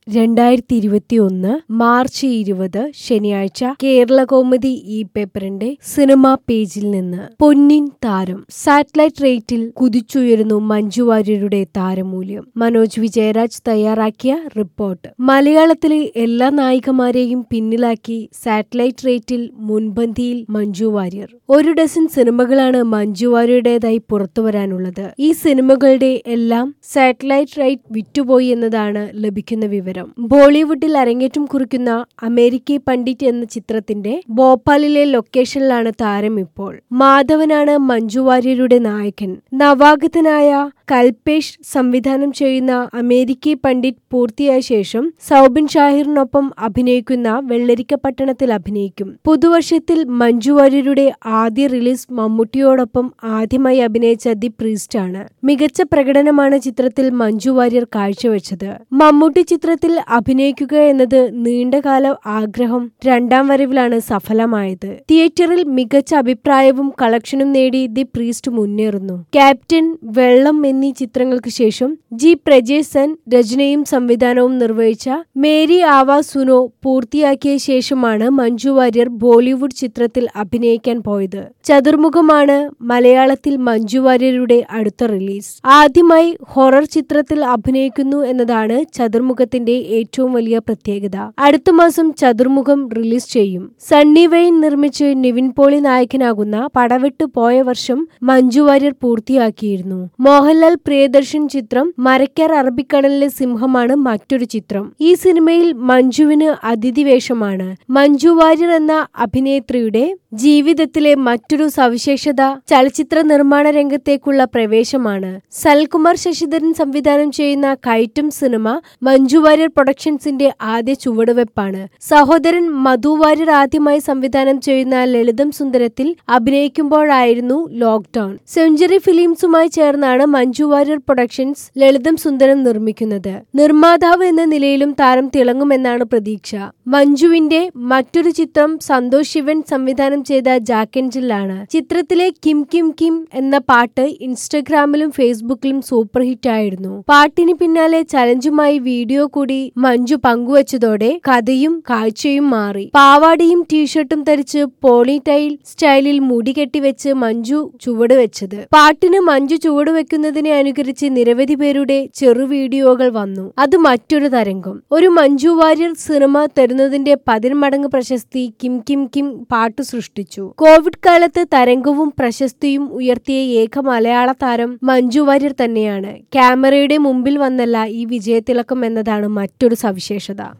രണ്ടായിരത്തി ഇരുപത്തിയൊന്ന് മാർച്ച് ഇരുപത് ശനിയാഴ്ച കേരള കൗമുദി ഈ പേപ്പറിന്റെ സിനിമാ പേജിൽ നിന്ന് പൊന്നിൻ താരം സാറ്റലൈറ്റ് റേറ്റിൽ കുതിച്ചുയരുന്നു മഞ്ജു വാര്യരുടെ താരമൂല്യം മനോജ് വിജയരാജ് തയ്യാറാക്കിയ റിപ്പോർട്ട് മലയാളത്തിലെ എല്ലാ നായികമാരെയും പിന്നിലാക്കി സാറ്റലൈറ്റ് റേറ്റിൽ മുൻപന്തിയിൽ മഞ്ജു വാര്യർ ഒരു ഡസൻ സിനിമകളാണ് മഞ്ജു വാര്യരുടേതായി പുറത്തുവരാനുള്ളത് ഈ സിനിമകളുടെ എല്ലാം സാറ്റലൈറ്റ് റൈറ്റ് വിറ്റുപോയി എന്നതാണ് ലഭിക്കുന്ന വിവരം ബോളിവുഡിൽ അരങ്ങേറ്റം കുറിക്കുന്ന അമേരിക്കി പണ്ഡിറ്റ് എന്ന ചിത്രത്തിന്റെ ഭോപ്പാലിലെ ലൊക്കേഷനിലാണ് താരം ഇപ്പോൾ മാധവനാണ് മഞ്ജു വാര്യരുടെ നായകൻ നവാഗതനായ കൽപേഷ് സംവിധാനം ചെയ്യുന്ന അമേരിക്കി പണ്ഡിറ്റ് പൂർത്തിയായ ശേഷം സൗബിൻ ഷാഹിറിനൊപ്പം അഭിനയിക്കുന്ന വെള്ളരിക്ക പട്ടണത്തിൽ അഭിനയിക്കും പുതുവർഷത്തിൽ മഞ്ജു വാര്യരുടെ ആദ്യ റിലീസ് മമ്മൂട്ടിയോടൊപ്പം ആദ്യമായി അഭിനയിച്ച ദി പ്രീസ്റ്റ് ആണ് മികച്ച പ്രകടനമാണ് ചിത്രത്തിൽ മഞ്ജു വാര്യർ കാഴ്ചവെച്ചത് മമ്മൂട്ടി ചിത്രത്തിൽ അഭിനയിക്കുക എന്നത് നീണ്ടകാല ആഗ്രഹം രണ്ടാം വരവിലാണ് സഫലമായത് തിയേറ്ററിൽ മികച്ച അഭിപ്രായവും കളക്ഷനും നേടി ദി പ്രീസ്റ്റ് മുന്നേറുന്നു ക്യാപ്റ്റൻ വെള്ളം എന്നീ ചിത്രങ്ങൾക്ക് ശേഷം ജി പ്രജേസൻ രചനയും സംവിധാനവും നിർവഹിച്ച മേരി ആവാ സുനോ പൂർത്തിയാക്കിയ ശേഷമാണ് മഞ്ജു വാര്യർ ബോളിവുഡ് ചിത്രത്തിൽ അഭിനയിക്കാൻ പോയത് ചതുർമുഖമാണ് മലയാളത്തിൽ മഞ്ജു വാര്യരുടെ അടുത്ത റിലീസ് ആദ്യമായി ഹൊറർ ചിത്രത്തിൽ അഭിനയിക്കുന്നു എന്നതാണ് ചതുർമുഖത്തിന്റെ ഏറ്റവും വലിയ പ്രത്യേകത അടുത്ത മാസം ചതുർമുഖം റിലീസ് ചെയ്യും സണ്ണി വെയിൻ നിർമ്മിച്ച് നിവിൻ പോളി നായകനാകുന്ന പടവിട്ട് പോയ വർഷം മഞ്ജു വാര്യർ പൂർത്തിയാക്കിയിരുന്നു മോഹൻലാൽ പ്രിയദർശൻ ചിത്രം മരക്കാർ അറബിക്കടലിലെ സിംഹമാണ് മറ്റൊരു ചിത്രം ഈ സിനിമയിൽ മഞ്ജുവിന് അതിഥി വേഷമാണ് മഞ്ജു വാര്യർ എന്ന അഭിനേത്രിയുടെ ജീവിതത്തിലെ മറ്റൊരു സവിശേഷത ചലച്ചിത്ര നിർമ്മാണ രംഗത്തേക്കുള്ള പ്രവേശമാണ് സൽകുമാർ ശശിധരൻ സംവിധാനം ചെയ്യുന്ന കയറ്റം സിനിമ മഞ്ജു വാര്യർ പ്രൊഡക്ഷൻസിന്റെ ആദ്യ ചുവടുവെപ്പാണ് സഹോദരൻ മധു വാര്യർ ആദ്യമായി സംവിധാനം ചെയ്യുന്ന ലളിതം സുന്ദരത്തിൽ അഭിനയിക്കുമ്പോഴായിരുന്നു ലോക്ക്ഡൌൺ സെഞ്ചുറി ഫിലിംസുമായി ചേർന്നാണ് മഞ്ജു വാര്യർ പ്രൊഡക്ഷൻസ് ലളിതം സുന്ദരം നിർമ്മിക്കുന്നത് നിർമ്മാതാവ് എന്ന നിലയിലും താരം തിളങ്ങുമെന്നാണ് പ്രതീക്ഷ മഞ്ജുവിന്റെ മറ്റൊരു ചിത്രം സന്തോഷ് ശിവൻ സംവിധാനം ചെയ്ത ജാക്കൻജിലാണ് ചിത്രത്തിലെ കിം കിം കിം എന്ന പാട്ട് ഇൻസ്റ്റഗ്രാമിലും ഫേസ്ബുക്കിലും സൂപ്പർ ഹിറ്റ് ആയിരുന്നു പാട്ടിന് പിന്നാലെ ചലഞ്ചുമായി വീഡിയോ കൂടി മഞ്ജു പങ്കുവച്ചതോടെ കഥയും കാഴ്ചയും മാറി പാവാടിയും ടീഷർട്ടും ധരിച്ച് പോണിടൈൽ സ്റ്റൈലിൽ മുടി കെട്ടിവെച്ച് മഞ്ജു ചുവട് വെച്ചത് പാട്ടിന് മഞ്ജു ചുവട് വെക്കുന്നതിനെ അനുകരിച്ച് നിരവധി പേരുടെ ചെറു വീഡിയോകൾ വന്നു അത് മറ്റൊരു തരംഗം ഒരു മഞ്ജു വാര്യർ സിനിമ തരുന്നതിന്റെ പതിന്മടങ്ങ് പ്രശസ്തി കിം കിം കിം പാട്ട് സൃഷ്ടിച്ചു കോവിഡ് കാലത്ത് തരംഗവും പ്രശസ്തിയും ഉയർത്തിയ ഏക മലയാള താരം മഞ്ജു വാര്യർ തന്നെയാണ് ക്യാമറയുടെ മുമ്പിൽ വന്നല്ല ഈ വിജയത്തിളക്കം എന്നതാണ് മറ്റൊരു സവിശേഷത